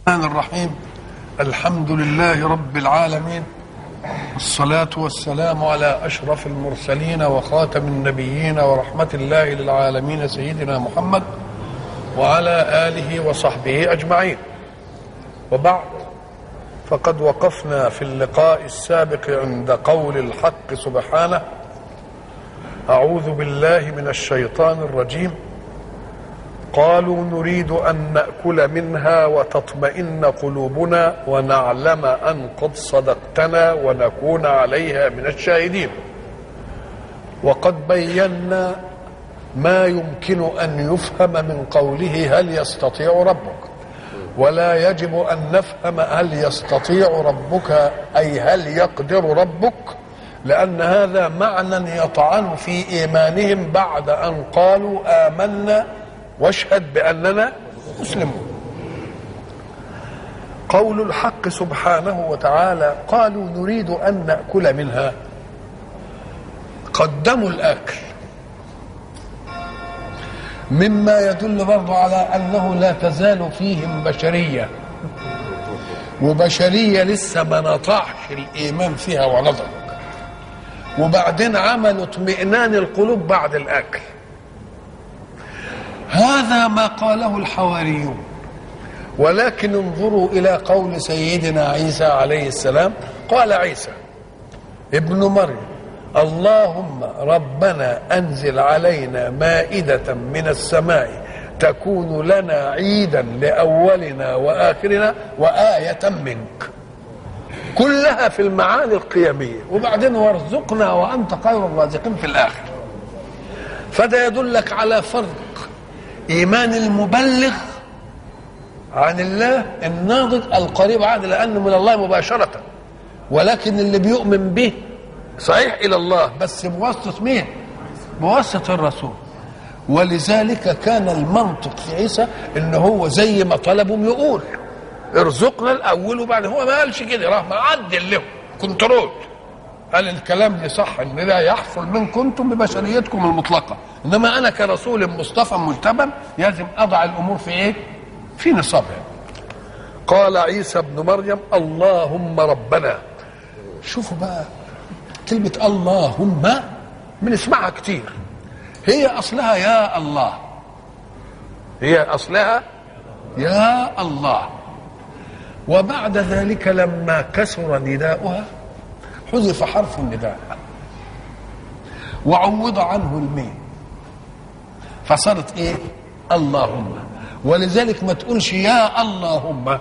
الرحمن الرحيم الحمد لله رب العالمين الصلاة والسلام على أشرف المرسلين وخاتم النبيين ورحمة الله للعالمين سيدنا محمد وعلى آله وصحبه أجمعين وبعد فقد وقفنا في اللقاء السابق عند قول الحق سبحانه أعوذ بالله من الشيطان الرجيم قالوا نريد ان ناكل منها وتطمئن قلوبنا ونعلم ان قد صدقتنا ونكون عليها من الشاهدين وقد بينا ما يمكن ان يفهم من قوله هل يستطيع ربك ولا يجب ان نفهم هل يستطيع ربك اي هل يقدر ربك لان هذا معنى يطعن في ايمانهم بعد ان قالوا امنا واشهد باننا مسلمون قول الحق سبحانه وتعالى قالوا نريد ان ناكل منها قدموا الاكل مما يدل برضه على انه لا تزال فيهم بشريه وبشريه لسه ما نطعش الايمان فيها ونضج وبعدين عملوا اطمئنان القلوب بعد الاكل هذا ما قاله الحواريون ولكن انظروا الى قول سيدنا عيسى عليه السلام قال عيسى ابن مريم اللهم ربنا انزل علينا مائده من السماء تكون لنا عيدا لاولنا واخرنا وايه منك كلها في المعاني القيميه وبعدين وارزقنا وانت خير الرازقين في الاخر فده يدلك على فرق ايمان المبلغ عن الله الناضج القريب عنه لانه من الله مباشره ولكن اللي بيؤمن به صحيح الى الله بس بواسطه مين بواسطه الرسول ولذلك كان المنطق في عيسى ان هو زي ما طلبهم يقول ارزقنا الاول وبعد هو ما قالش كده راح معدل له كنترول قال الكلام ده صح ان ده يحصل من كنتم ببشريتكم المطلقه انما انا كرسول مصطفى مجتبى لازم اضع الامور في ايه في نصابها قال عيسى ابن مريم اللهم ربنا شوفوا بقى كلمة اللهم بنسمعها كتير هي أصلها يا الله هي أصلها يا الله وبعد ذلك لما كسر نداؤها حذف حرف النداء وعوض عنه الميم فصارت ايه اللهم ولذلك ما تقولش يا اللهم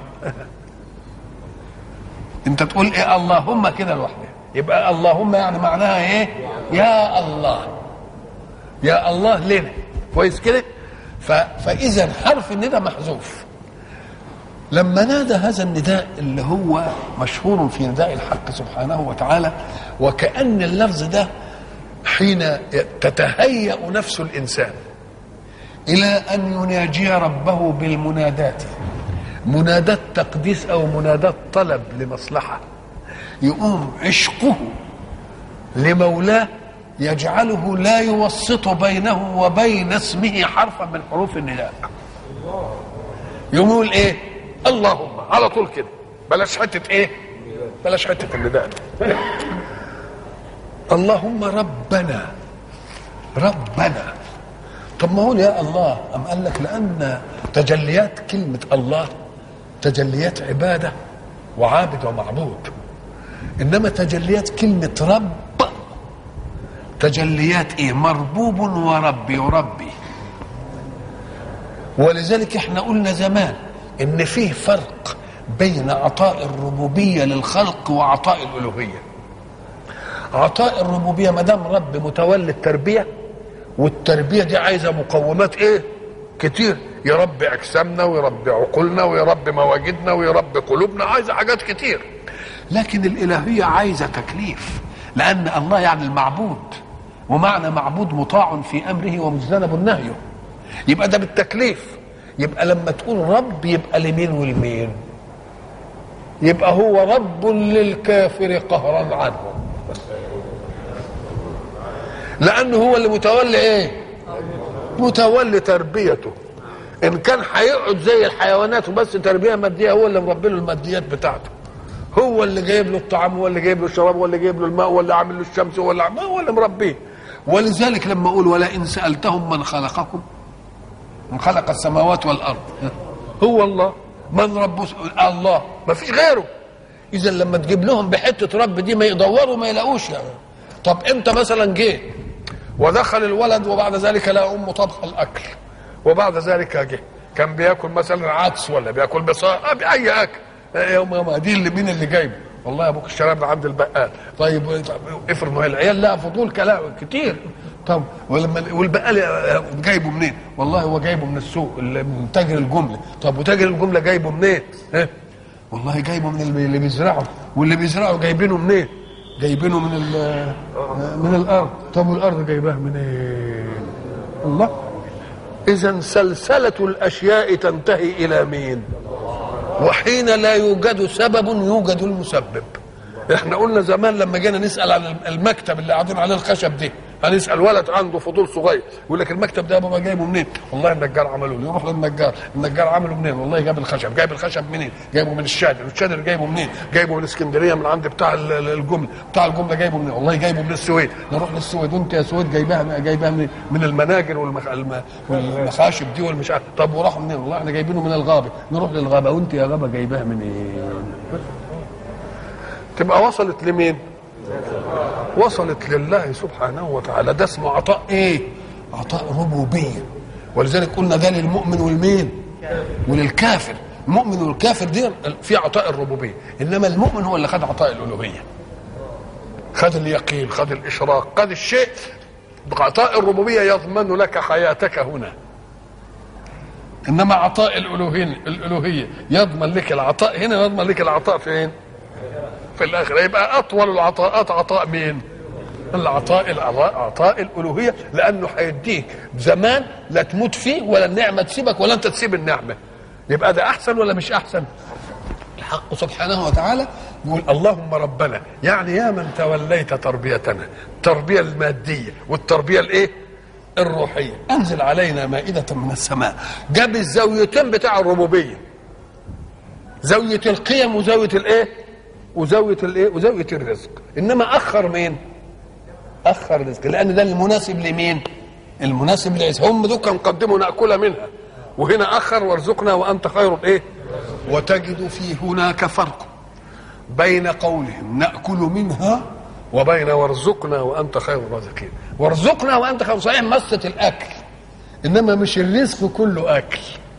انت تقول ايه اللهم كده لوحدها يبقى اللهم يعني معناها ايه يا الله يا الله لنا كويس كده فاذا حرف النداء محذوف لما نادى هذا النداء اللي هو مشهور في نداء الحق سبحانه وتعالى وكأن اللفظ ده حين تتهيأ نفس الإنسان إلى أن يناجي ربه بالمنادات منادات تقديس أو منادات طلب لمصلحة يقوم عشقه لمولاه يجعله لا يوسط بينه وبين اسمه حرفا من حروف النداء يقول ايه اللهم على طول كده بلاش حته ايه بلاش حته النداء اللهم ربنا ربنا طب ما هو يا الله أم قال لك لأن تجليات كلمة الله تجليات عبادة وعابد ومعبود إنما تجليات كلمة رب تجليات إيه مربوب ورب يربي ولذلك احنا قلنا زمان ان فيه فرق بين عطاء الربوبيه للخلق وعطاء الالوهيه عطاء الربوبيه ما دام رب متولي التربيه والتربيه دي عايزه مقومات ايه كتير يربي اجسامنا ويربي عقولنا ويربي مواجدنا ويربي قلوبنا عايزه حاجات كتير لكن الالهيه عايزه تكليف لان الله يعني المعبود ومعنى معبود مطاع في امره ومجتنب نهيه يبقى ده بالتكليف يبقى لما تقول رب يبقى لمين ولمين يبقى هو رب للكافر قهرا عنه لانه هو اللي متولي ايه متولي تربيته ان كان هيقعد زي الحيوانات وبس تربيه ماديه هو اللي مربي له الماديات بتاعته هو اللي جايب له الطعام هو اللي جايب له الشراب هو اللي جايب له الماء هو اللي عامل له الشمس هو اللي عامل هو اللي مربيه ولذلك لما اقول ولئن سالتهم من خلقكم من خلق السماوات والارض هو الله من رب الله ما فيش غيره اذا لما تجيب لهم بحته رب دي ما يدوروا ما يلاقوش يعني طب انت مثلا جه ودخل الولد وبعد ذلك لا امه طبخ الاكل وبعد ذلك جه كان بياكل مثلا عدس ولا بياكل بصار باي اكل يا ماما دي اللي مين اللي جايبه والله يا ابوك الشراب ده عند البقال طيب افرض ما هي العيال لا فضول كلام كتير طب ولما والبقال جايبه منين؟ والله هو جايبه من السوق من تاجر الجمله طب وتاجر الجمله جايبه منين؟ ها؟ والله جايبه من اللي بيزرعه واللي بيزرعه جايبينه منين؟ جايبينه من من الارض طب والارض جايباه منين؟ الله اذا سلسله الاشياء تنتهي الى مين؟ وحين لا يوجد سبب يوجد المسبب احنا قلنا زمان لما جينا نسال عن المكتب اللي قاعدين عليه الخشب دي هنسال ولد عنده فضول صغير يقول لك المكتب ده يا بابا جايبه منين؟ والله النجار عمله لي يروح للنجار، النجار عمله منين؟ والله جاب الخشب، جايب الخشب منين؟ جايبه من الشادر، الشادر جايبه منين؟ جايبه من اسكندريه من عند بتاع الجمله، بتاع الجمله جايبه منين؟ والله جايبه من السويد، نروح للسويد وانت يا سويد جايبها جايبها منين؟ من المناجر والمخ... والمخاشب دي والمش عارف، طب وراحوا منين؟ والله احنا جايبينه من الغابه، نروح للغابه وانت يا غابه جايبها منين؟ تبقى وصلت لمين؟ وصلت لله سبحانه وتعالى ده اسمه عطاء ايه عطاء ربوبيه ولذلك قلنا ده للمؤمن والمين وللكافر المؤمن والكافر دي في عطاء الربوبيه انما المؤمن هو اللي خد عطاء الالوهيه خد اليقين خد الاشراق خد الشيء بعطاء الربوبيه يضمن لك حياتك هنا انما عطاء الالوهيه الالوهيه يضمن لك العطاء هنا يضمن لك العطاء فين في الاخره يبقى اطول العطاءات عطاء مين العطاء العطاء عطاء الالوهيه لانه هيديك زمان لا تموت فيه ولا النعمه تسيبك ولا انت تسيب النعمه يبقى ده احسن ولا مش احسن الحق سبحانه وتعالى يقول اللهم ربنا يعني يا من توليت تربيتنا التربيه الماديه والتربيه الايه الروحيه انزل علينا مائده من السماء جاب الزاويتين بتاع الربوبيه زاويه القيم وزاويه الايه وزاويه الايه وزاويه الرزق انما اخر مين اخر الرزق لان ده المناسب لمين المناسب لعيسى هم دول كانوا قدموا ناكل منها وهنا اخر وارزقنا وانت خير الايه وتجد في هناك فرق بين قولهم ناكل منها وبين وارزقنا وانت خير الرازقين وارزقنا وانت خير صحيح مسه الاكل انما مش الرزق كله اكل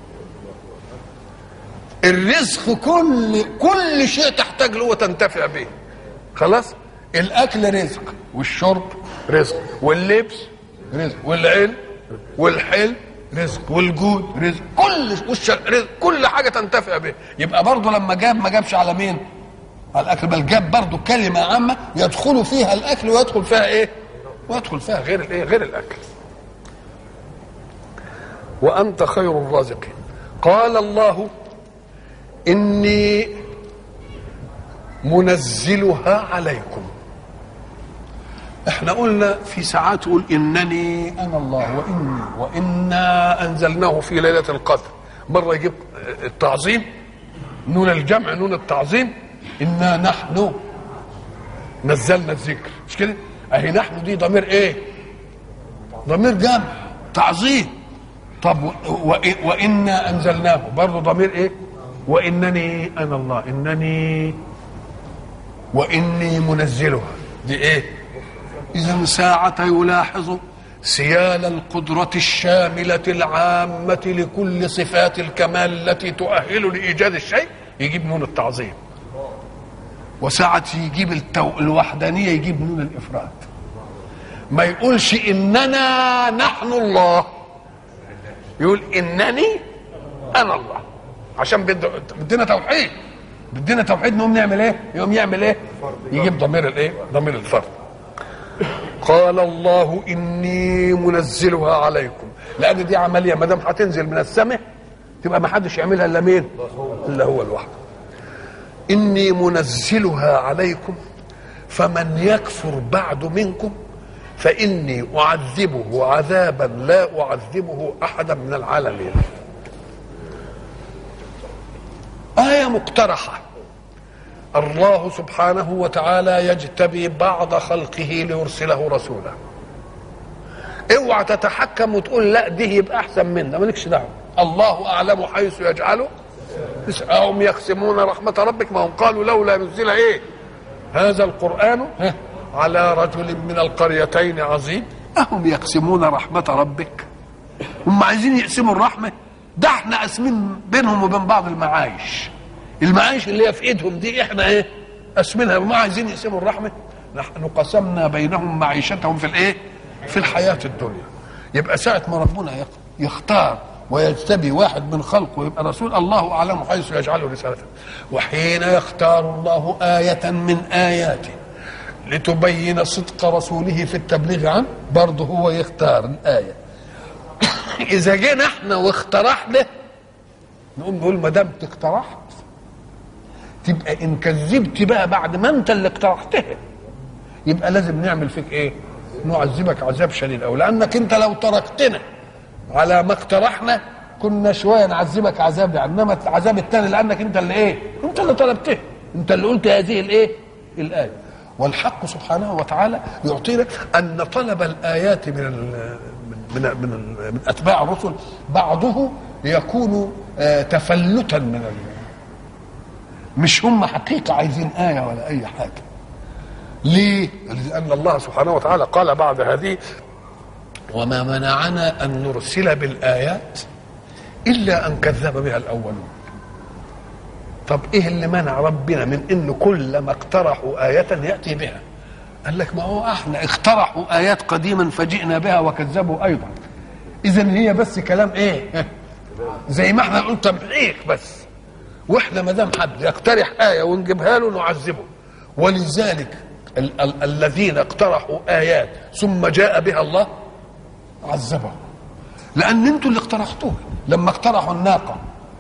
الرزق كل كل شيء تحتاج له وتنتفع به خلاص الاكل رزق والشرب رزق واللبس رزق والعلم والحلم رزق والجود رزق كل رزق كل حاجه تنتفع به يبقى برضه لما جاب ما جابش على مين على الاكل بل جاب برضه كلمه عامه يدخل فيها الاكل ويدخل فيها ايه ويدخل فيها غير الايه غير الاكل وانت خير الرازقين قال الله اني منزلها عليكم احنا قلنا في ساعات تقول انني انا الله واني وانا انزلناه في ليله القدر مره يجيب التعظيم نون الجمع نون التعظيم انا نحن نزلنا الذكر مش كده اهي نحن دي ضمير ايه ضمير جمع تعظيم طب وانا انزلناه برضه ضمير ايه وانني انا الله انني واني منزلها دي ايه اذا ساعه يلاحظ سيال القدرة الشاملة العامة لكل صفات الكمال التي تؤهل لإيجاد الشيء يجيب نون التعظيم وساعة يجيب التو... الوحدانية يجيب نون الإفراد ما يقولش إننا نحن الله يقول إنني أنا الله عشان بدنا توحيد بدنا توحيد نقوم نعمل ايه يقوم يعمل ايه يجيب ضمير الايه ضمير الفرد قال الله اني منزلها عليكم لان دي عمليه ما دام هتنزل من السماء تبقى ما حدش يعملها الا مين الا هو لوحده اني منزلها عليكم فمن يكفر بعد منكم فاني اعذبه عذابا لا اعذبه احدا من العالمين آية مقترحة الله سبحانه وتعالى يجتبي بعض خلقه ليرسله رسولا اوعى تتحكم وتقول لا دي يبقى احسن منا مالكش دعوه الله اعلم حيث يجعله هم يقسمون رحمه ربك ما هم قالوا لولا نزل ايه هذا القران على رجل من القريتين عظيم اهم يقسمون رحمه ربك هم عايزين يقسموا الرحمه ده احنا قاسمين بينهم وبين بعض المعايش المعايش اللي هي في ايدهم دي احنا ايه قاسمينها وما عايزين يقسموا الرحمه نحن قسمنا بينهم معيشتهم في الايه في الحياه الدنيا يبقى ساعه ما ربنا يختار ويجتبي واحد من خلقه ويبقى رسول الله اعلم حيث يجعله رسالته وحين يختار الله ايه من اياته لتبين صدق رسوله في التبليغ عنه برضه هو يختار الايه اذا جينا احنا واقترحنا نقوم نقول ما دام اقترحت تبقى ان كذبت بقى بعد ما انت اللي اقترحتها يبقى لازم نعمل فيك ايه نعذبك عذاب شديد او لانك انت لو تركتنا على ما اقترحنا كنا شويه نعذبك عذاب يعني انما العذاب الثاني لانك انت اللي ايه انت اللي طلبته انت اللي قلت هذه الايه الايه والحق سبحانه وتعالى يعطينا ان طلب الايات من ال من من, من, من اتباع الرسل بعضه يكون تفلتا من ال مش هم حقيقه عايزين ايه ولا اي حاجه ليه؟ لأن الله سبحانه وتعالى قال بعد هذه وما منعنا أن نرسل بالآيات إلا أن كذب بها الأولون طب إيه اللي منع ربنا من إن كل ما اقترحوا آية يأتي بها قال لك ما هو احنا اقترحوا آيات قديما فجئنا بها وكذبوا أيضا إذا هي بس كلام إيه زي ما احنا نقول تمحيك بس واحنا ما دام حد يقترح آية ونجيبها له نعذبه ولذلك ال- ال- الذين اقترحوا ايات ثم جاء بها الله عذبهم لان انتوا اللي اقترحتوها لما اقترحوا الناقه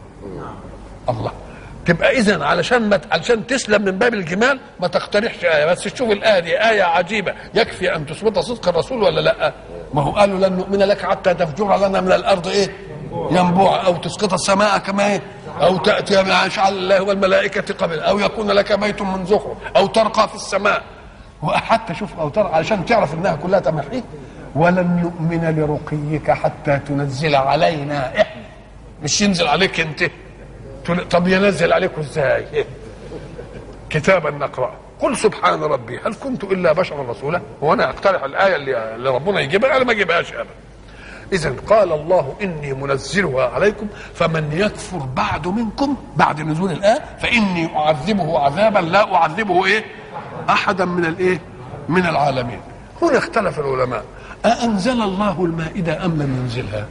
الله تبقى اذا علشان ما علشان تسلم من باب الجمال ما تقترحش ايه بس تشوف الايه دي ايه عجيبه يكفي ان تثبت صدق الرسول ولا لا ما هو قالوا لن نؤمن لك حتى تفجر لنا من الارض ايه ينبوع او تسقط السماء كما ايه او تاتي مع شعر الله والملائكه قبل او يكون لك بيت من زخرف او ترقى في السماء وحتى شوف او ترى علشان تعرف انها كلها تمحيك ولن نؤمن لرقيك حتى تنزل علينا احنا مش ينزل عليك انت تقول طب ينزل عليكم ازاي كتابا نقرأ قل سبحان ربي هل كنت الا بشرا رسولا وانا اقترح الايه اللي, اللي ربنا يجيبها انا ما اجيبهاش ابدا اذا قال الله اني منزلها عليكم فمن يكفر بعد منكم بعد نزول الايه فاني اعذبه عذابا لا اعذبه ايه احدا من الايه من العالمين هنا اختلف العلماء أأنزل الله المائدة أم لم ينزلها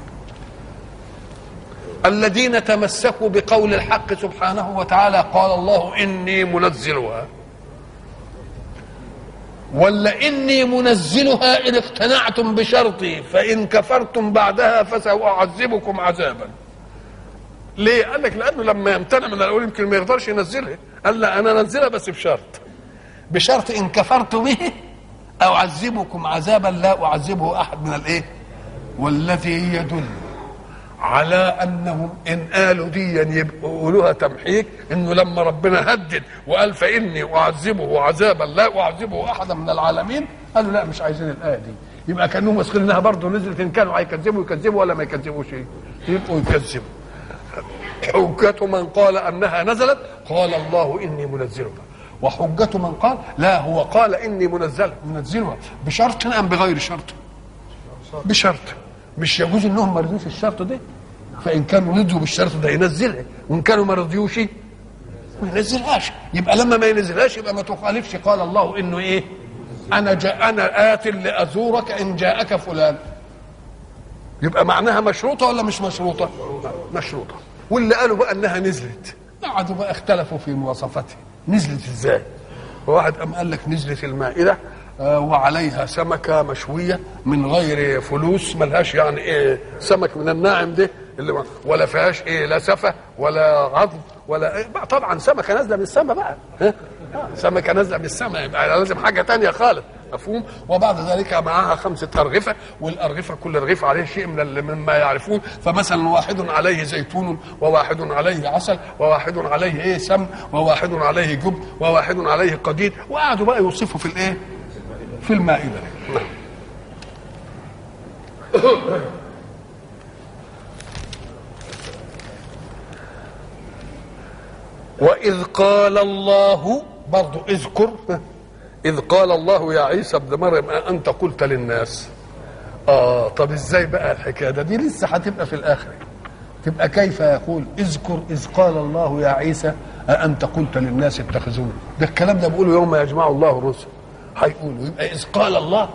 الذين تمسكوا بقول الحق سبحانه وتعالى قال الله إني منزلها ولا إني منزلها إن اقتنعتم بشرطي فإن كفرتم بعدها فسأعذبكم عذابا ليه؟ قال لك لأنه لما يمتنع من الأول يمكن ما يقدرش ينزلها قال لا أنا أنزلها بس بشرط بشرط إن كفرت به أعذبكم عذابا لا أعذبه أحد من الإيه؟ والذي يدل على أنهم إن قالوا دي يبقوا يقولوها تمحيك إنه لما ربنا هدد وقال فإني أعذبه عذابا لا أعذبه أحدا من العالمين قالوا لا مش عايزين الآية دي يبقى كانهم واثقين انها برضه نزلت ان كانوا هيكذبوا يكذبوا ولا ما يكذبوش يبقوا يكذبوا حجة من قال انها نزلت قال الله اني منزلها وحجة من قال لا هو قال اني منزل منزلها بشرط ام بغير شرط بشرط مش يجوز انهم ما رضيوش الشرط ده فان كانوا رضيوا بالشرط ده ينزلها وان كانوا ما رضيوش ما ينزلهاش يبقى لما ما ينزلهاش يبقى ما تخالفش قال الله انه ايه انا جاء انا ات لازورك ان جاءك فلان يبقى معناها مشروطه ولا مش مشروطه مشروطه واللي قالوا بقى انها نزلت قعدوا بقى اختلفوا في مواصفاتها نزلت ازاي واحد قام قال لك نزلت المائده آه وعليها سمكه مشويه من غير فلوس ملهاش يعني ايه سمك من الناعم ده اللي ولا فيهاش ايه لا سفه ولا عظم ولا إيه طبعا سمكه نازله من السماء بقى ها؟ سمكه نازله من السماء يبقى لازم حاجه تانية خالص مفهوم وبعد ذلك معها خمسة أرغفة والأرغفة كل رغيف عليه شيء من ال- مما يعرفون فمثلا واحد عليه زيتون وواحد عليه عسل وواحد عليه ايه سم وواحد عليه جب وواحد عليه قديد وقعدوا بقى يوصفوا في الايه في المائدة نعم وإذ قال الله برضو اذكر إذ قال الله يا عيسى ابن مريم أنت قلت للناس آه طب إزاي بقى الحكاية ده دي لسه هتبقى في الآخر تبقى كيف يقول اذكر إذ قال الله يا عيسى أأنت قلت للناس اتخذوني ده الكلام ده بيقوله يوم يجمع الله الرسل هيقولوا يبقى إذ قال الله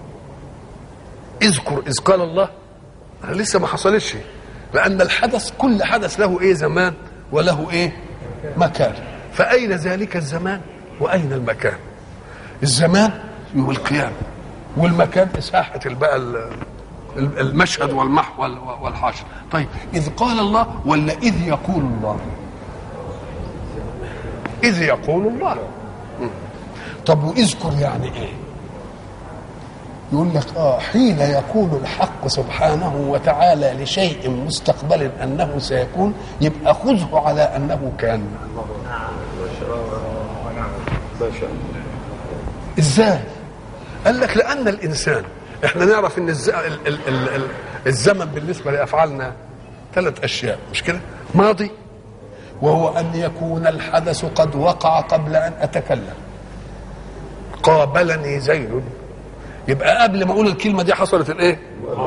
اذكر إذ قال الله لسه ما حصلتش لأن الحدث كل حدث له إيه زمان وله إيه مكان فأين ذلك الزمان وأين المكان الزمان يوم القيامة والمكان إساحة بقى ال- ال- المشهد والمحو وال- والحشر طيب إذ قال الله ولا إذ يقول الله إذ يقول الله م. طب واذكر يعني إيه يقول لك اه حين يقول الحق سبحانه وتعالى لشيء مستقبل انه سيكون يبقى خذه على انه كان ازاي قال لك لان الانسان احنا نعرف ان الز... ال... ال... ال... ال... الزمن بالنسبه لافعالنا ثلاث اشياء مش كده ماضي وهو ان يكون الحدث قد وقع قبل ان اتكلم قابلني زيد يبقى قبل ما اقول الكلمه دي حصلت الايه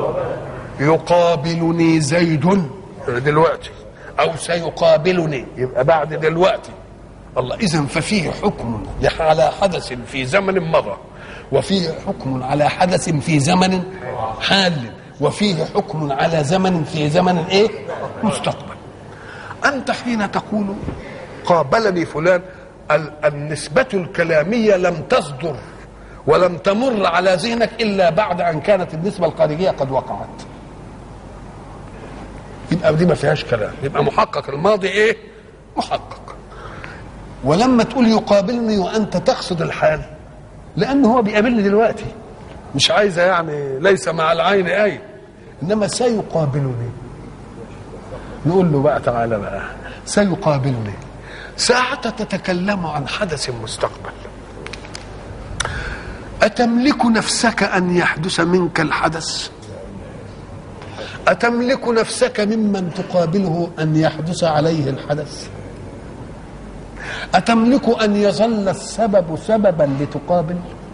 يقابلني زيد دلوقتي او سيقابلني يبقى بعد دلوقتي الله اذا ففيه حكم على حدث في زمن مضى وفيه حكم على حدث في زمن حال وفيه حكم على زمن في زمن ايه مستقبل انت حين تقول قابلني فلان ال- النسبة الكلامية لم تصدر ولم تمر على ذهنك إلا بعد أن كانت النسبة الخارجية قد وقعت يبقى دي ما فيهاش كلام يبقى محقق الماضي ايه محقق ولما تقول يقابلني وانت تقصد الحال لانه هو بيقابلني دلوقتي مش عايزه يعني ليس مع العين اي انما سيقابلني نقول له بقى تعالى بقى سيقابلني ساعة تتكلم عن حدث مستقبل أتملك نفسك أن يحدث منك الحدث أتملك نفسك ممن تقابله أن يحدث عليه الحدث أتملك أن يظل السبب سببا لتقابل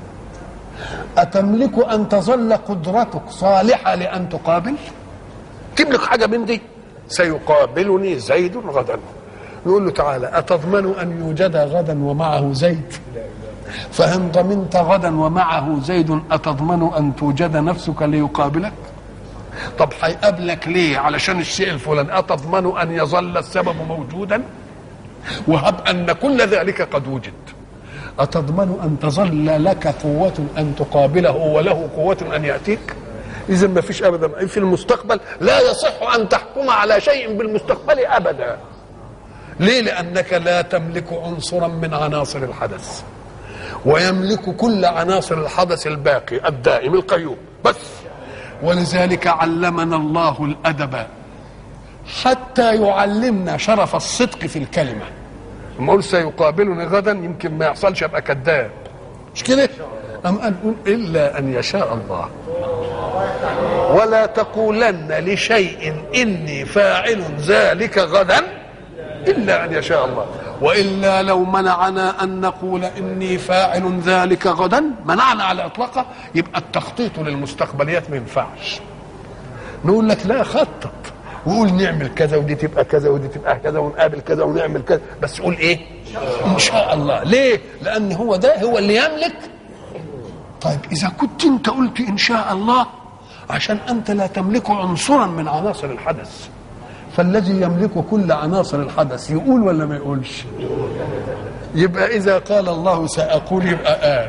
أتملك أن تظل قدرتك صالحة لأن تقابل تملك حاجة من دي سيقابلني زيد غدا نقول له تعالى أتضمن أن يوجد غدا ومعه زيد فإن ضمنت غدا ومعه زيد أتضمن أن توجد نفسك ليقابلك طب هيقابلك ليه علشان الشيء الفلاني أتضمن أن يظل السبب موجودا وهب أن كل ذلك قد وجد أتضمن أن تظل لك قوة أن تقابله وله قوة أن يأتيك إذا ما فيش أبدا في المستقبل لا يصح أن تحكم على شيء بالمستقبل أبدا ليه لأنك لا تملك عنصرا من عناصر الحدث ويملك كل عناصر الحدث الباقي الدائم القيوم بس ولذلك علمنا الله الأدب حتى يعلمنا شرف الصدق في الكلمة لما أقول سيقابلني غدا يمكن ما يحصلش أبقى كذاب مش كده؟ أم قال قل إلا أن يشاء الله ولا تقولن لشيء إني فاعل ذلك غدا إلا أن يشاء الله وإلا لو منعنا أن نقول إني فاعل ذلك غدا منعنا على إطلاقه يبقى التخطيط للمستقبليات ما ينفعش نقول لك لا خطط وقول نعمل كذا ودي تبقى كذا ودي تبقى كذا ونقابل كذا ونعمل كذا بس قول ايه ان شاء الله ليه لان هو ده هو اللي يملك طيب اذا كنت انت قلت ان شاء الله عشان انت لا تملك عنصرا من عناصر الحدث فالذي يملك كل عناصر الحدث يقول ولا ما يقولش يبقى اذا قال الله ساقول يبقى قال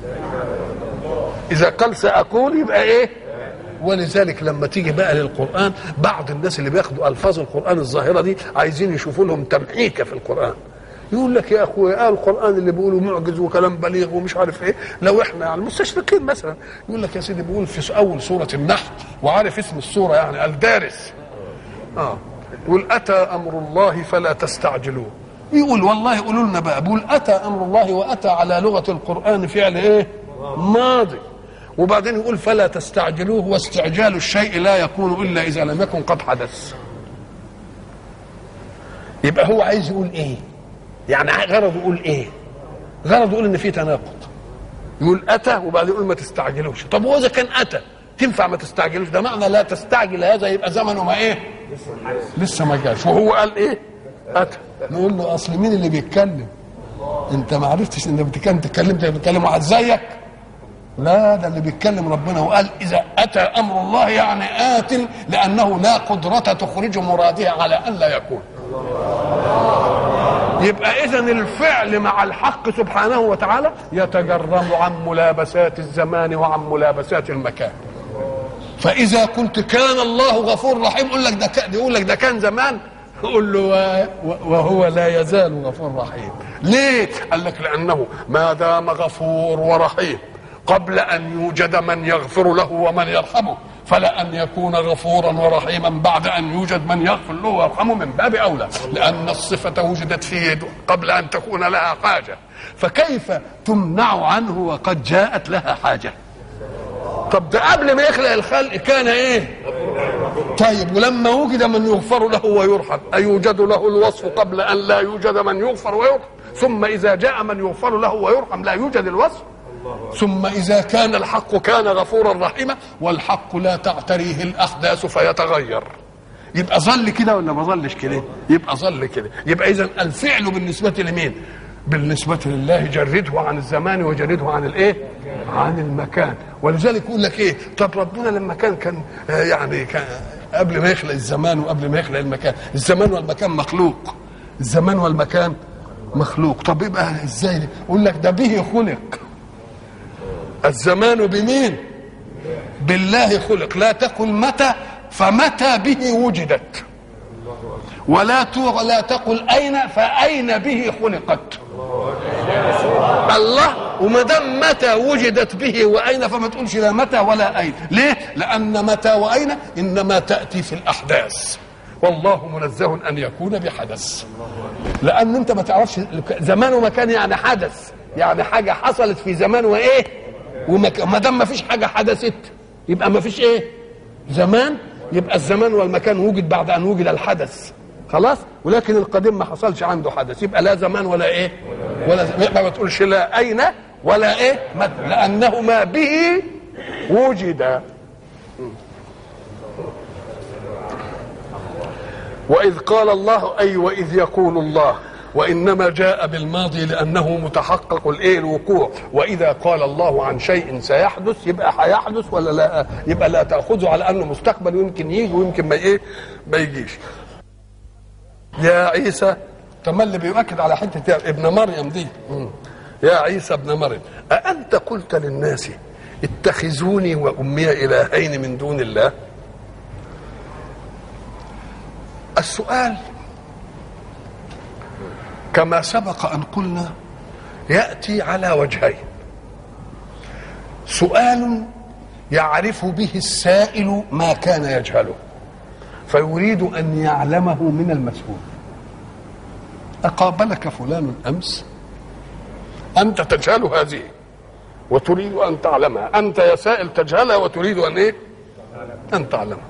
اذا قال ساقول يبقى ايه ولذلك لما تيجي بقى للقران بعض الناس اللي بياخدوا الفاظ القران الظاهره دي عايزين يشوفوا لهم تمحيكه في القران يقول لك يا اخويا آه القران اللي بيقولوا معجز وكلام بليغ ومش عارف ايه لو احنا يعني المستشرقين مثلا يقول لك يا سيدي بيقول في اول سوره النحل وعارف اسم السوره يعني الدارس اه يقول اتى امر الله فلا تستعجلوه يقول والله يقولوا لنا بقى بيقول اتى امر الله واتى على لغه القران فعل ايه ماضي وبعدين يقول فلا تستعجلوه واستعجال الشيء لا يكون الا اذا لم يكن قد حدث يبقى هو عايز يقول ايه يعني غرضه يقول ايه غرضه يقول ان في تناقض يقول اتى وبعدين يقول ما تستعجلوش طب هو اذا كان اتى تنفع ما تستعجلوش ده معنى لا تستعجل هذا يبقى زمنه ما ايه لسه ما جاش وهو قال ايه اتى نقول له اصل مين اللي بيتكلم انت ما عرفتش ان بتتكلم تتكلمت بتتكلم واحد زيك لا ده اللي بيتكلم ربنا وقال اذا اتى امر الله يعني ات لانه لا قدره تخرج مراده على ان لا يكون يبقى اذا الفعل مع الحق سبحانه وتعالى يتجرم عن ملابسات الزمان وعن ملابسات المكان فاذا قلت كان الله غفور رحيم يقول لك ده كان يقول لك ده كان زمان قول له وهو لا يزال غفور رحيم ليه قال لك لانه ما دام غفور ورحيم قبل ان يوجد من يغفر له ومن يرحمه فلا ان يكون غفورا ورحيما بعد ان يوجد من يغفر له ويرحمه من باب اولى لان الصفه وجدت فيه قبل ان تكون لها حاجه فكيف تمنع عنه وقد جاءت لها حاجه طب ده قبل ما يخلق الخلق كان ايه طيب ولما وجد من يغفر له ويرحم أيوجد له الوصف قبل أن لا يوجد من يغفر ويرحم ثم إذا جاء من يغفر له ويرحم لا يوجد الوصف ثم إذا كان الحق كان غفورا رحيما والحق لا تعتريه الأحداث فيتغير يبقى ظل كده ولا ما ظلش كده يبقى ظل كده يبقى إذا الفعل بالنسبة لمين بالنسبة لله جرده عن الزمان وجرده عن الايه؟ عن المكان ولذلك يقول لك ايه؟ طب ربنا لما كان كان يعني كان قبل ما يخلق الزمان وقبل ما يخلق المكان، الزمان والمكان مخلوق. الزمان والمكان مخلوق، طب يبقى ازاي؟ يقول لك ده به خلق. الزمان بمين؟ بالله خلق، لا تقل متى فمتى به وجدت. ولا لا تقل اين فاين به خلقت الله وما دام متى وجدت به واين فما تقولش لا متى ولا اين ليه لان متى واين انما تاتي في الاحداث والله منزه ان يكون بحدث لان انت ما تعرفش زمان ومكان يعني حدث يعني حاجه حصلت في زمان وايه وما دام ما فيش حاجه حدثت يبقى ما فيش ايه زمان يبقى الزمان والمكان وجد بعد ان وجد الحدث خلاص ولكن القديم ما حصلش عنده حدث يبقى لا زمان ولا ايه ولا يبقى ما تقولش لا اين ولا ايه متى لانه ما به وجد واذ قال الله اي واذ يقول الله وانما جاء بالماضي لانه متحقق الايه الوقوع واذا قال الله عن شيء سيحدث يبقى هيحدث ولا لا يبقى لا تاخذه على انه مستقبل ويمكن يجي ويمكن ما ايه ما يجيش يا عيسى تملي بيؤكد على حته ابن مريم دي يا عيسى ابن مريم أأنت قلت للناس اتخذوني وأمي إلهين من دون الله السؤال كما سبق أن قلنا يأتي على وجهين سؤال يعرف به السائل ما كان يجهله فيريد أن يعلمه من المسؤول أقابلك فلان أمس أنت تجهل هذه وتريد أن تعلمها أنت يا سائل تجهلها وتريد أن إيه أن تعلمها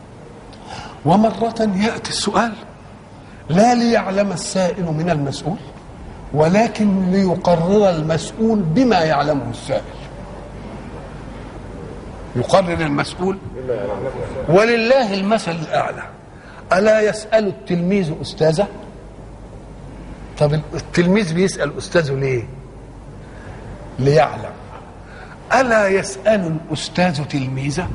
ومرة يأتي السؤال لا ليعلم السائل من المسؤول ولكن ليقرر المسؤول بما يعلمه السائل يقرر المسؤول ولله المثل الاعلى الا يسال التلميذ استاذه طب التلميذ بيسال استاذه ليه ليعلم الا يسال الاستاذ تلميذه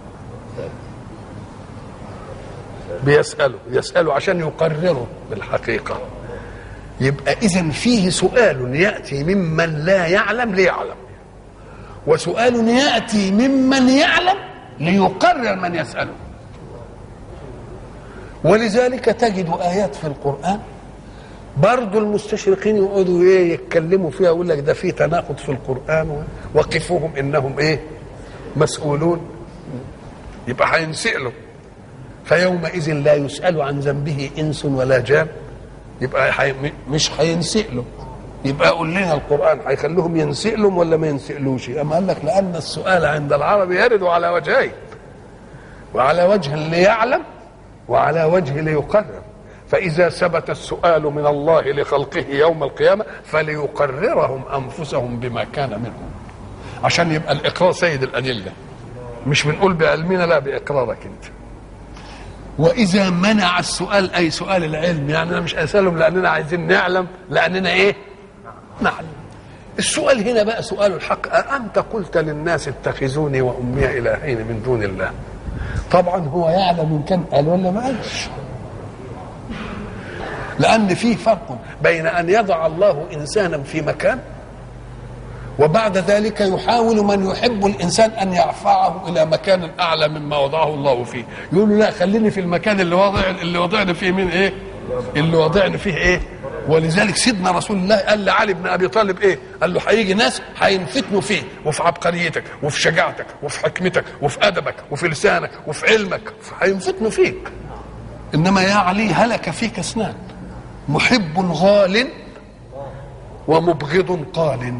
بيساله يساله عشان يقرره بالحقيقه يبقى اذا فيه سؤال ياتي ممن لا يعلم ليعلم وسؤال ياتي ممن يعلم ليقرر من يساله ولذلك تجد ايات في القران برضه المستشرقين يقعدوا ايه يتكلموا فيها يقول لك ده في تناقض في القران وقفوهم انهم ايه مسؤولون يبقى هينسألوا فيومئذ لا يسأل عن ذنبه انس ولا جان يبقى حي... مش هينسألوا يبقى قول لنا القران هيخليهم ينسألهم ولا ما ينسألوش اما قال لك لان السؤال عند العرب يرد على وجهين وعلى وجه ليعلم وعلى وجه ليقرر فإذا ثبت السؤال من الله لخلقه يوم القيامة فليقررهم أنفسهم بما كان منهم عشان يبقى الإقرار سيد الأدلة مش بنقول بعلمنا لا بإقرارك أنت وإذا منع السؤال أي سؤال العلم يعني أنا مش أسألهم لأننا عايزين نعلم لأننا إيه نعلم السؤال هنا بقى سؤال الحق أأنت قلت للناس اتخذوني وأمي إلهين من دون الله طبعا هو يعلم إن كان قال ولا ما قالش لأن في فرق بين أن يضع الله إنسانا في مكان وبعد ذلك يحاول من يحب الإنسان أن يرفعه إلى مكان أعلى مما وضعه الله فيه يقول له لا خليني في المكان اللي وضع اللي وضعني فيه من إيه اللي وضعني فيه إيه ولذلك سيدنا رسول الله قال لعلي بن ابي طالب ايه؟ قال له هيجي ناس هينفتنوا فيه وفي عبقريتك وفي شجاعتك وفي حكمتك وفي ادبك وفي لسانك وفي علمك هينفتنوا فيك انما يا علي هلك فيك اثنان محب غال ومبغض قال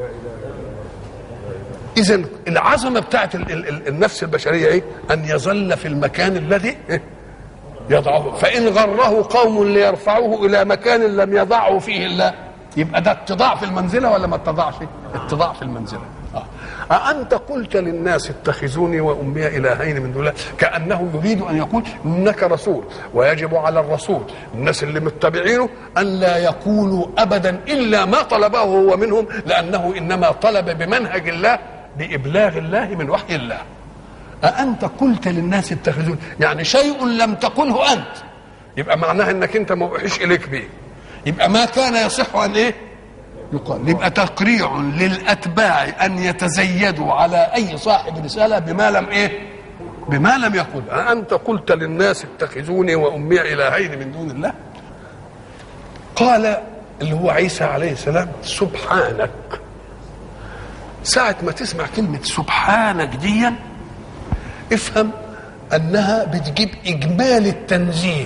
اذا العظمه بتاعت ال- ال- ال- النفس البشريه ايه ان يظل في المكان الذي إيه؟ يضعه فان غره قوم ليرفعوه الى مكان لم يضعه فيه الله يبقى ده اتضاع في المنزله ولا ما اتضاعش اتضاع في المنزله آه. أأنت قلت للناس اتخذوني وأمي إلهين من دون الله كأنه يريد أن يقول إنك رسول ويجب على الرسول الناس اللي متبعينه أن لا يقولوا أبدا إلا ما طلبه هو منهم لأنه إنما طلب بمنهج الله بإبلاغ الله من وحي الله أأنت قلت للناس اتخذوني يعني شيء لم تقله أنت يبقى معناها انك انت ما اوحيش اليك به يبقى ما كان يصح ان ايه يقال يبقى تقريع للاتباع ان يتزيدوا على اي صاحب رساله بما لم ايه بما لم يقل أأنت قلت للناس اتخذوني وأمي إلهين من دون الله قال اللي هو عيسى عليه السلام سبحانك ساعة ما تسمع كلمة سبحانك ديا افهم أنها بتجيب إجمال التنزيه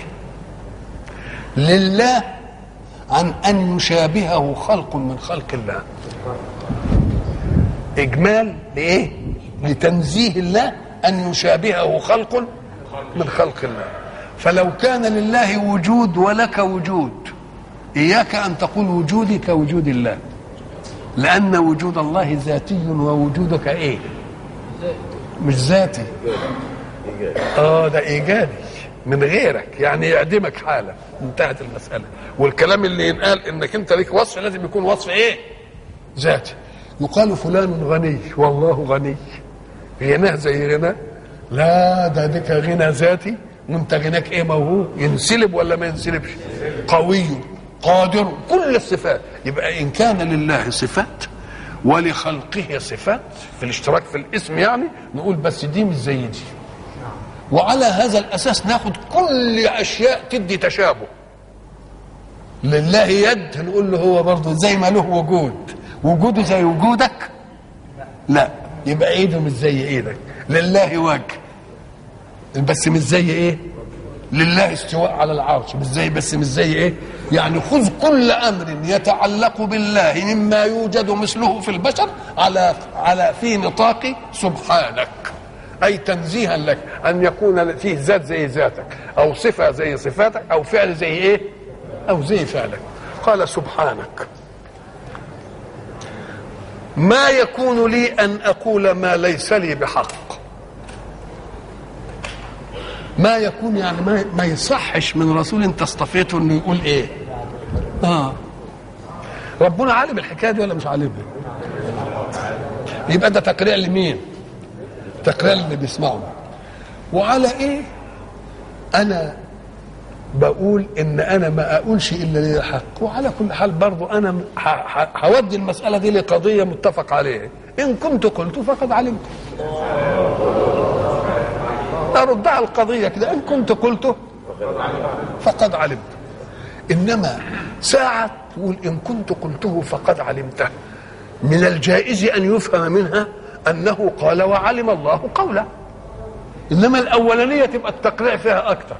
لله عن أن يشابهه خلق من خلق الله إجمال لإيه؟ لتنزيه الله أن يشابهه خلق من خلق الله فلو كان لله وجود ولك وجود إياك أن تقول وجودي كوجود الله لأن وجود الله ذاتي ووجودك إيه؟ مش ذاتي اه ده ايجابي من غيرك يعني يعدمك حاله انتهت المساله والكلام اللي ينقال انك انت ليك وصف لازم يكون وصف ايه ذاتي يقال فلان غني والله غني غناه زي غناه لا ده ديك غنى ذاتي وانت غناك ايه موهوب ينسلب ولا ما ينسلبش قوي قادر كل الصفات يبقى ان كان لله صفات ولخلقه صفات في الاشتراك في الاسم يعني نقول بس دي مش زي دي وعلى هذا الاساس ناخد كل اشياء تدي تشابه لله يد نقول له هو برضه زي ما له وجود وجوده زي وجودك لا يبقى ايده مش زي ايدك لله وجه بس مش زي ايه لله استواء على العرش مش زي بس مش زي ايه يعني خذ كل امر يتعلق بالله مما يوجد مثله في البشر على على في نطاق سبحانك اي تنزيها لك ان يكون فيه ذات زي ذاتك او صفه زي صفاتك او فعل زي ايه او زي فعلك قال سبحانك ما يكون لي ان اقول ما ليس لي بحق ما يكون يعني ما, ما يصحش من رسول انت اصطفيته انه يقول ايه اه ربنا عالم الحكايه دي ولا مش عالمها يبقى ده تقريع لمين تقريع اللي بيسمعه وعلى ايه انا بقول ان انا ما اقولش الا لي الحق وعلى كل حال برضو انا ه- ه- هودي المساله دي لقضيه متفق عليها ان كنت قلت فقد علمت اردها القضيه كده ان كنت قلته فقد علمت انما ساعه تقول ان كنت قلته فقد علمته من الجائز ان يفهم منها انه قال وعلم الله قوله انما الاولانيه تبقى التقريع فيها اكثر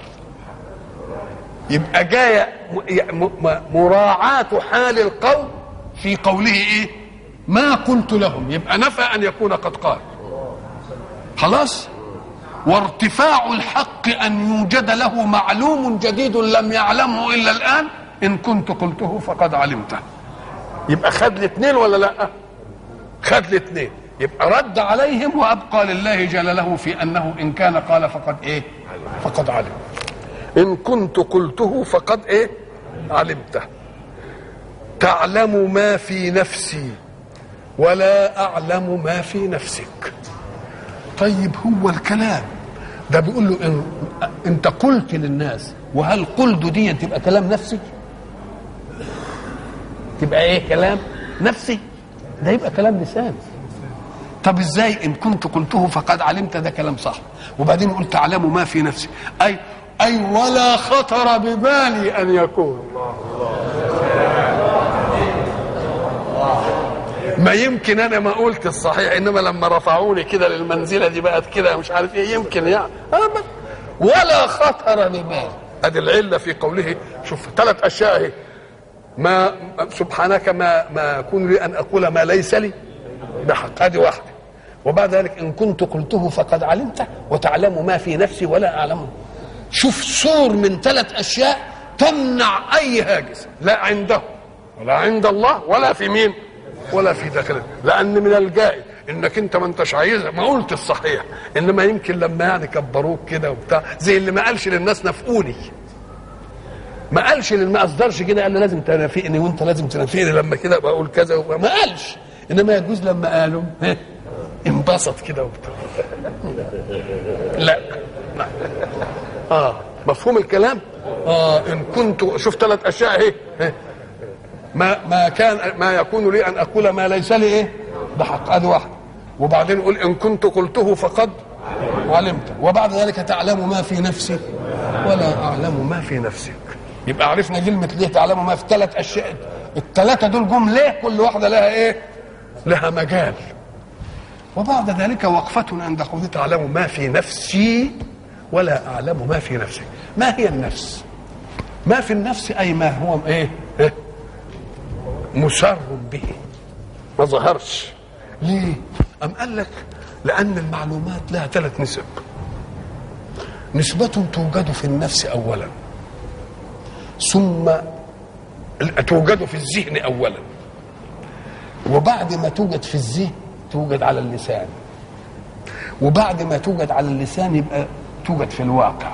يبقى جايه م- م- مراعاه حال القوم في قوله ايه ما قلت لهم يبقى نفى ان يكون قد قال خلاص وارتفاع الحق ان يوجد له معلوم جديد لم يعلمه الا الان ان كنت قلته فقد علمته يبقى خد الاثنين ولا لا خد الاثنين يبقى رد عليهم وابقى لله جلاله في انه ان كان قال فقد ايه فقد علم ان كنت قلته فقد ايه علمته تعلم ما في نفسي ولا اعلم ما في نفسك طيب هو الكلام ده بيقول له إن انت قلت للناس وهل قلت دي تبقى كلام نفسي تبقى ايه كلام نفسي ده يبقى كلام لسان طب ازاي ان كنت قلته فقد علمت ده كلام صح وبعدين قلت تعلم ما في نفسي اي اي ولا خطر ببالي ان يكون ما يمكن انا ما قلت الصحيح انما لما رفعوني كده للمنزله دي بقت كده مش عارف ايه يمكن يعني أبدا. ولا خطر ببالي ادي العله في قوله شوف ثلاث اشياء اهي ما سبحانك ما ما يكون لي ان اقول ما ليس لي بحق ادي واحده وبعد ذلك ان كنت قلته فقد علمته وتعلم ما في نفسي ولا اعلمه شوف سور من ثلاث اشياء تمنع اي هاجس لا عنده ولا عند الله ولا في مين ولا في داخله لان من الجائز انك انت ما انتش عايزها ما قلت الصحيح انما يمكن لما يعني كبروك كده وبتاع زي اللي ما قالش للناس نفقوني ما قالش لل- ما اصدرش كده قال له لازم تنافقني وانت لازم تنافقني لما كده بقول كذا وما ما قالش انما يجوز لما قالوا ها، انبسط كده وبتاع لا لا. اه مفهوم الكلام اه ان كنت شوف ثلاث اشياء اهي ها. ما ما كان ما يكون لي ان اقول ما ليس لي ايه بحق ادي واحد وبعدين يقول ان كنت قلته فقد علمت وبعد ذلك تعلم ما في نفسي ولا اعلم ما في نفسك يبقى عرفنا كلمه ليه تعلم ما في ثلاث اشياء الثلاثه دول جم ليه كل واحده لها ايه لها مجال وبعد ذلك وقفة عند قوله تعلم ما في نفسي ولا أعلم ما في نفسك ما هي النفس ما في النفس أي ما هو إيه, إيه؟ مسر به ما ظهرش ليه أم قال لك لأن المعلومات لها ثلاث نسب نسبة توجد في النفس أولا ثم توجد في الذهن أولا وبعد ما توجد في الذهن توجد على اللسان وبعد ما توجد على اللسان يبقى توجد في الواقع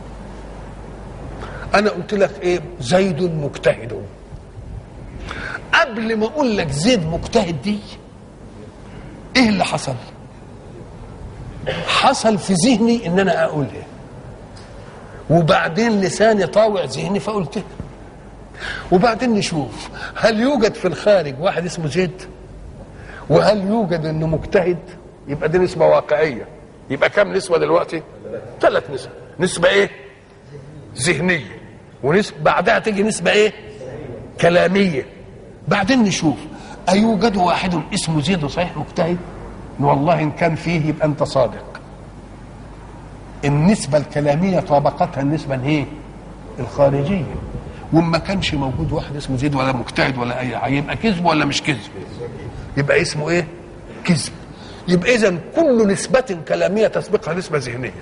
انا قلت لك ايه زيد مجتهد قبل ما اقول لك زيد مجتهد دي ايه اللي حصل حصل في ذهني ان انا اقولها وبعدين لساني طاوع ذهني فقلتها وبعدين نشوف هل يوجد في الخارج واحد اسمه زيد وهل يوجد انه مجتهد يبقى دي نسبه واقعيه يبقى كم نسبه دلوقتي ثلاث نسب نسبه ايه ذهنيه ونسبه بعدها تيجي نسبه ايه كلاميه بعدين نشوف ايوجد واحد اسمه زيد صحيح مجتهد والله ان كان فيه يبقى انت صادق النسبه الكلاميه طابقتها النسبه الايه الخارجيه وما كانش موجود واحد اسمه زيد ولا مجتهد ولا اي حاجه يبقى كذب ولا مش كذب يبقى اسمه ايه كذب يبقى اذا كل نسبة كلامية تسبقها نسبة ذهنية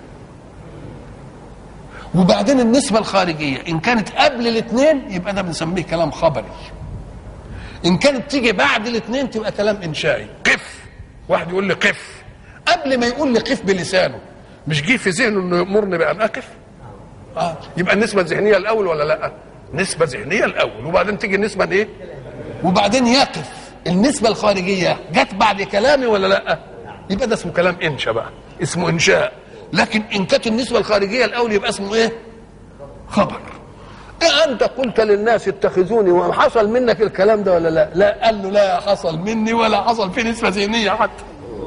وبعدين النسبة الخارجية إن كانت قبل الاثنين يبقى ده بنسميه كلام خبري إن كانت تيجي بعد الاثنين تبقى كلام إنشائي قف واحد يقول لي قف قبل ما يقول لي قف بلسانه مش جه في ذهنه انه يامرني بان اقف اه يبقى النسبه الذهنيه الاول ولا لا نسبه ذهنيه الاول وبعدين تيجي النسبه الايه وبعدين يقف النسبة الخارجية جت بعد كلامي ولا لا؟ يبقى ده اسمه كلام انشا بقى اسمه انشاء لكن ان كانت النسبة الخارجية الاول يبقى اسمه ايه؟ خبر إيه انت قلت للناس اتخذوني وحصل منك الكلام ده ولا لا؟ لا قال له لا حصل مني ولا حصل فيه نسبة ذهنية حتى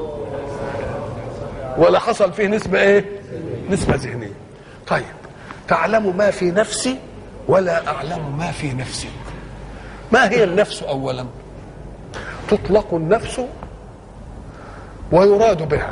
ولا حصل فيه نسبة ايه؟ نسبة ذهنية طيب تعلم ما في نفسي ولا اعلم ما في نفسك ما هي النفس اولا تطلق النفس ويراد بها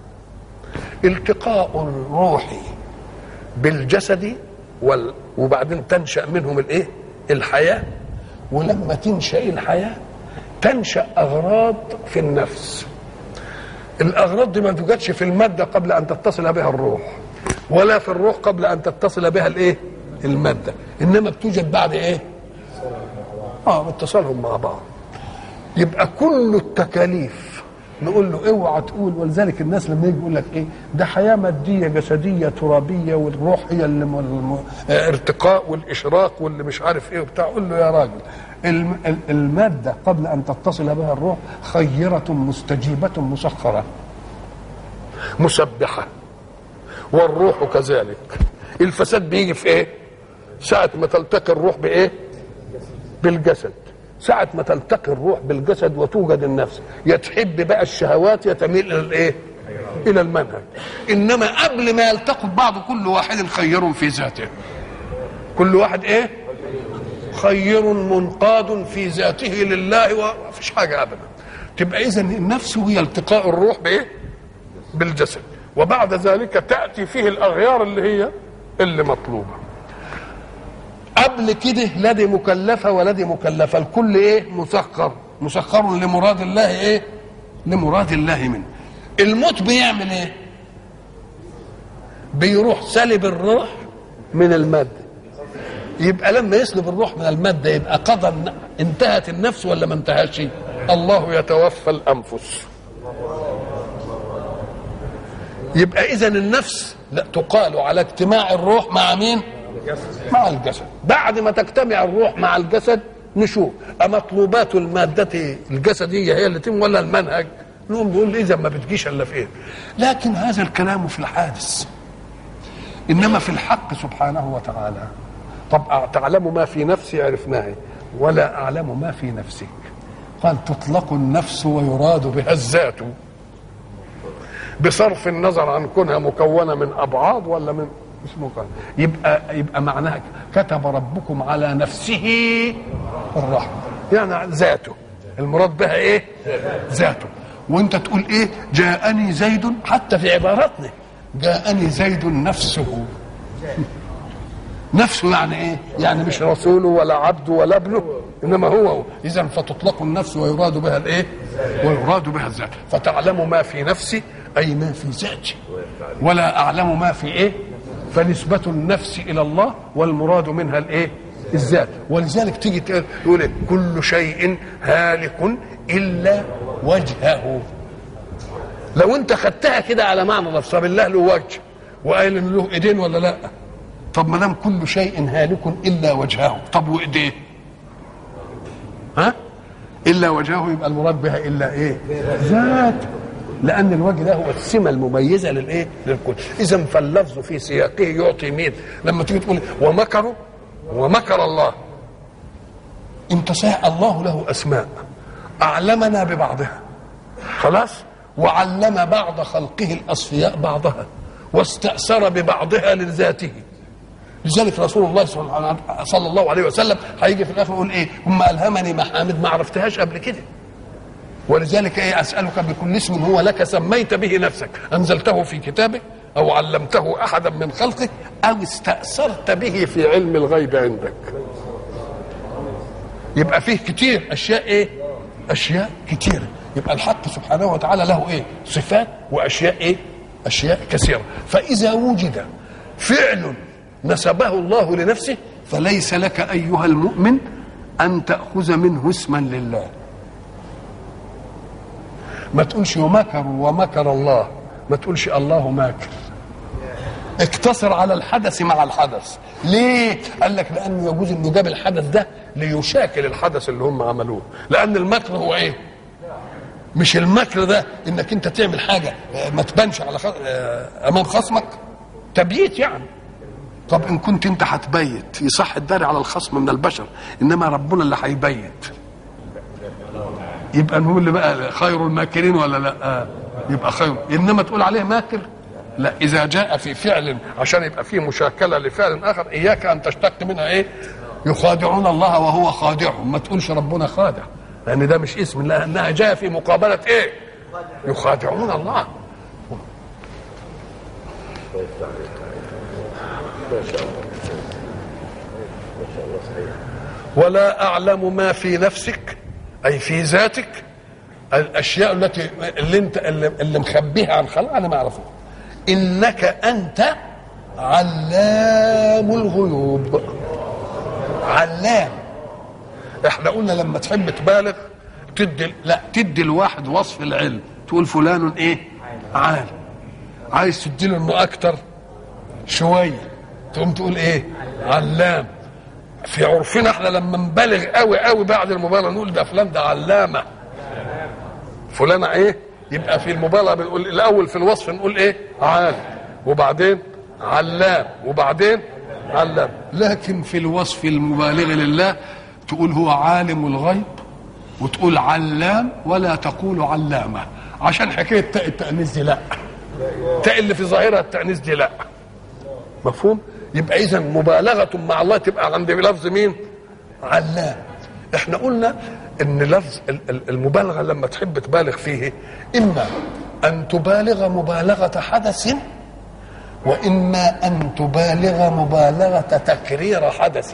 التقاء الروح بالجسد وال... وبعدين تنشا منهم الايه الحياه ولما تنشا الحياه تنشا اغراض في النفس الاغراض دي ما توجدش في الماده قبل ان تتصل بها الروح ولا في الروح قبل ان تتصل بها الايه الماده انما بتوجد بعد ايه اه اتصالهم مع بعض يبقى كل التكاليف نقول له اوعى تقول ولذلك الناس لما يجي يقول لك ايه ده حياه ماديه جسديه ترابيه والروح هي اللي م- الم- آه، ارتقاء والاشراق واللي مش عارف ايه وبتاع قول له يا راجل الم- ال- الماده قبل ان تتصل بها الروح خيره مستجيبه مسخره مسبحه والروح كذلك الفساد بيجي في ايه ساعه ما تلتقي الروح بايه بالجسد ساعة ما تلتقي الروح بالجسد وتوجد النفس يتحب بقى الشهوات يتميل إلى الإيه؟ إلى المنهج إنما قبل ما يلتقوا ببعض كل واحد خير في ذاته كل واحد إيه؟ خير منقاد في ذاته لله ومفيش حاجة أبدا تبقى إذا النفس هي التقاء الروح بإيه؟ بالجسد وبعد ذلك تأتي فيه الأغيار اللي هي اللي مطلوبة قبل كده لا دي مكلفه ولا دي مكلفه الكل ايه مسخر مسخر لمراد الله ايه لمراد الله منه الموت بيعمل ايه بيروح سلب الروح من الماده يبقى لما يسلب الروح من الماده يبقى قضى الن- انتهت النفس ولا ما انتهتش الله يتوفى الانفس يبقى اذا النفس لا تقال على اجتماع الروح مع مين مع الجسد بعد ما تجتمع الروح مع الجسد نشوف أمطلوبات المادة الجسدية هي اللي تم ولا المنهج نقوم نقول إذا ما بتجيش إلا في إيه لكن هذا الكلام في الحادث إنما في الحق سبحانه وتعالى طب تعلم ما في نفسي عرفناه ولا أعلم ما في نفسك قال تطلق النفس ويراد بها الذات بصرف النظر عن كونها مكونة من أبعاد ولا من مش مكون يبقى يبقى معناها كتب ربكم على نفسه الرحمة يعني ذاته المراد بها ايه ذاته وانت تقول ايه جاءني زيد حتى في عباراتنا جاءني زيد نفسه نفسه يعني ايه يعني مش رسوله ولا عبده ولا ابنه انما هو اذا فتطلق النفس ويراد بها الايه ويراد بها الذات فتعلم ما في نفسي اي ما في ذاتي ولا اعلم ما في ايه فنسبة النفس إلى الله والمراد منها الإيه؟ الذات ولذلك تيجي تقول إيه؟ كل شيء هالك إلا وجهه لو أنت خدتها كده على معنى لفظ طب الله له وجه وقال إن له إيدين ولا لأ؟ طب ما دام كل شيء هالك إلا وجهه طب وإيديه؟ ها؟ إلا وجهه يبقى المراد بها إلا إيه؟ ذات لان الوجه ده هو السمه المميزه للايه للكل اذا فاللفظ في سياقه يعطي مين لما تيجي تقول ومكروا ومكر الله انت صحيح الله له اسماء اعلمنا ببعضها خلاص وعلم بعض خلقه الاصفياء بعضها واستاثر ببعضها لذاته لذلك رسول الله صلى الله عليه وسلم هيجي في الاخر يقول ايه ثم الهمني محامد ما عرفتهاش قبل كده ولذلك ايه اسالك بكل اسم هو لك سميت به نفسك انزلته في كتابك او علمته احدا من خلقك او استاثرت به في علم الغيب عندك يبقى فيه كتير اشياء ايه اشياء كتيره يبقى الحق سبحانه وتعالى له ايه صفات واشياء ايه اشياء كثيره فاذا وجد فعل نسبه الله لنفسه فليس لك ايها المؤمن ان تاخذ منه اسما لله ما تقولش ومكروا ومكر الله ما تقولش الله ماكر اقتصر على الحدث مع الحدث ليه قال لك لانه يجوز انه جاب الحدث ده ليشاكل الحدث اللي هم عملوه لان المكر هو ايه مش المكر ده انك انت تعمل حاجه ما تبانش على خ... امام خصمك تبييت يعني طب ان كنت انت هتبيت يصح الدار على الخصم من البشر انما ربنا اللي هيبيت يبقى نقول اللي بقى خير الماكرين ولا لا آه. يبقى خير انما تقول عليه ماكر لا اذا جاء في فعل عشان يبقى فيه مشاكله لفعل اخر اياك ان تشتق منها ايه يخادعون الله وهو خادعهم ما تقولش ربنا خادع لان ده مش اسم لانها جاء في مقابله ايه يخادعون الله ولا اعلم ما في نفسك اي في ذاتك الاشياء التي اللي انت اللي, اللي مخبيها عن خلق انا ما اعرفها انك انت علام الغيوب علام احنا قلنا لما تحب تبالغ تدي لا تدي الواحد وصف العلم تقول فلان ايه عالم عايز تدي له انه اكتر شويه تقوم تقول ايه علام في عرفنا احنا لما نبالغ قوي قوي بعد المبالغه نقول ده فلان ده علامه فلانة ايه يبقى في المبالغه بنقول الاول في الوصف نقول ايه عالم وبعدين علام وبعدين علام لكن في الوصف المبالغ لله تقول هو عالم الغيب وتقول علام ولا تقول علامه عشان حكايه تاء التانيث دي لا تاء اللي في ظاهرها التانيث دي لا مفهوم يبقى اذا مبالغه مع الله تبقى عند لفظ مين علام احنا قلنا ان لفظ المبالغه لما تحب تبالغ فيه اما ان تبالغ مبالغه حدث واما ان تبالغ مبالغه تكرير حدث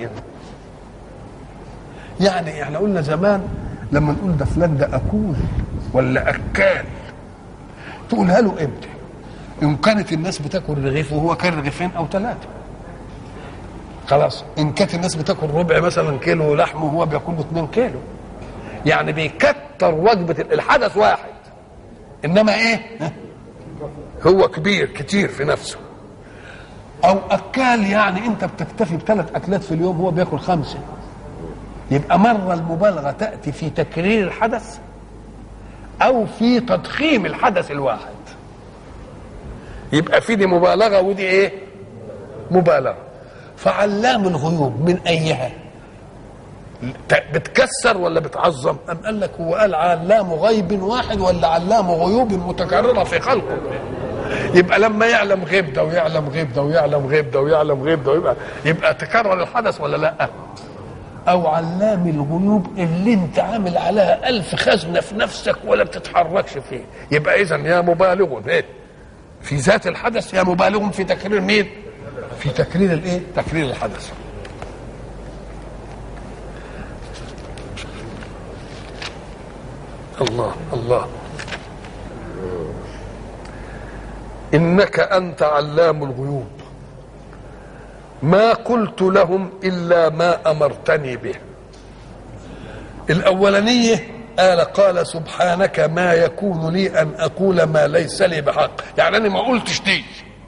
يعني احنا قلنا زمان لما نقول ده فلان ده اكول ولا اكال تقولها له امتى ان كانت الناس بتاكل رغيف وهو كان رغيفين او ثلاثه خلاص ان كانت الناس بتاكل ربع مثلا كيلو لحم وهو بياكل له 2 كيلو يعني بيكتر وجبه الحدث واحد انما ايه هو كبير كتير في نفسه او اكال يعني انت بتكتفي بثلاث اكلات في اليوم هو بياكل خمسه يبقى مره المبالغه تاتي في تكرير الحدث او في تضخيم الحدث الواحد يبقى في دي مبالغه ودي ايه مبالغه فعلام الغيوب من ايها بتكسر ولا بتعظم أم قال لك هو قال علام غيب واحد ولا علام غيوب متكررة في خلقه يبقى لما يعلم غيب ده ويعلم غيب ده ويعلم غيب ده ويعلم غيب ده ويبقى يبقى تكرر الحدث ولا لا او علام الغيوب اللي انت عامل عليها الف خزنه في نفسك ولا بتتحركش فيه يبقى اذا يا مبالغ ايه في ذات الحدث يا مبالغ في تكرير مين في تكرير الايه تكرير الحدث الله الله انك انت علام الغيوب ما قلت لهم الا ما امرتني به الاولانيه قال قال سبحانك ما يكون لي ان اقول ما ليس لي بحق يعني انا ما قلتش دي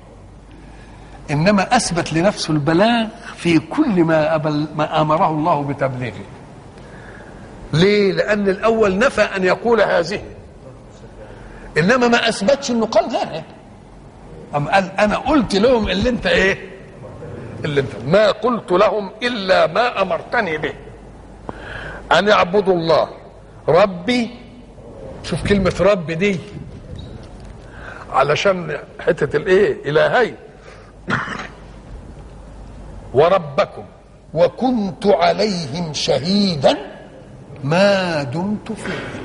انما اثبت لنفسه البلاغ في كل ما, أبل ما امره الله بتبليغه ليه لان الاول نفى ان يقول هذه انما ما اثبتش انه قال غيرها أم قال انا قلت لهم اللي انت ايه اللي انت ما قلت لهم الا ما امرتني به ان اعبدوا الله ربي شوف كلمة ربي دي علشان حتة الايه الهي وربكم وكنت عليهم شهيدا ما دمت فيهم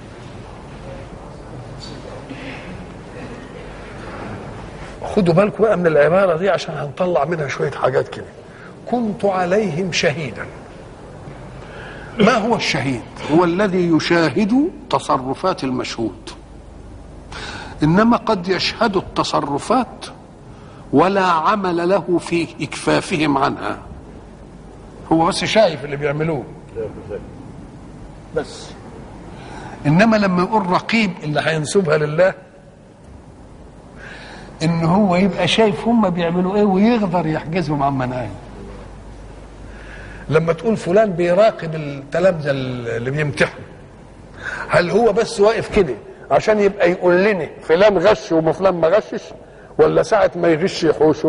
خدوا بالكم بقى من العبارة دي عشان هنطلع منها شوية حاجات كده كنت عليهم شهيدا ما هو الشهيد هو الذي يشاهد تصرفات المشهود انما قد يشهد التصرفات ولا عمل له في اكفافهم عنها هو بس شايف اللي بيعملوه بس انما لما يقول رقيب اللي هينسبها لله ان هو يبقى شايف هم بيعملوا ايه ويقدر يحجزهم عن مناهج لما تقول فلان بيراقب التلامذه اللي بيمتحنوا هل هو بس واقف كده عشان يبقى يقول لنا فلان غش وفلان ما غشش ولا ساعة ما يغش يحوشه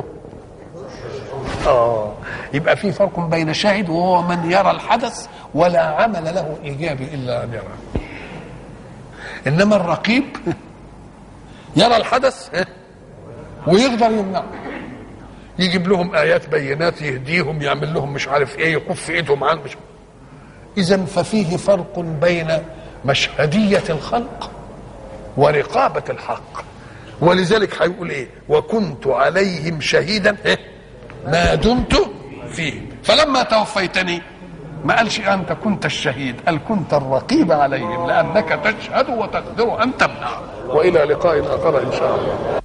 اه يبقى في فرق بين شاهد وهو من يرى الحدث ولا عمل له ايجابي الا ان يرى انما الرقيب يرى الحدث ويقدر يمنعهم يجيب لهم ايات بينات يهديهم يعمل لهم مش عارف ايه يكف ايدهم عن مش اذا ففيه فرق بين مشهديه الخلق ورقابه الحق ولذلك هيقول ايه وكنت عليهم شهيدا إيه؟ ما دمت فيهم فلما توفيتني ما قالش انت كنت الشهيد قال كنت الرقيب عليهم لانك تشهد وتقدر ان تمنع والى لقاء اخر ان شاء الله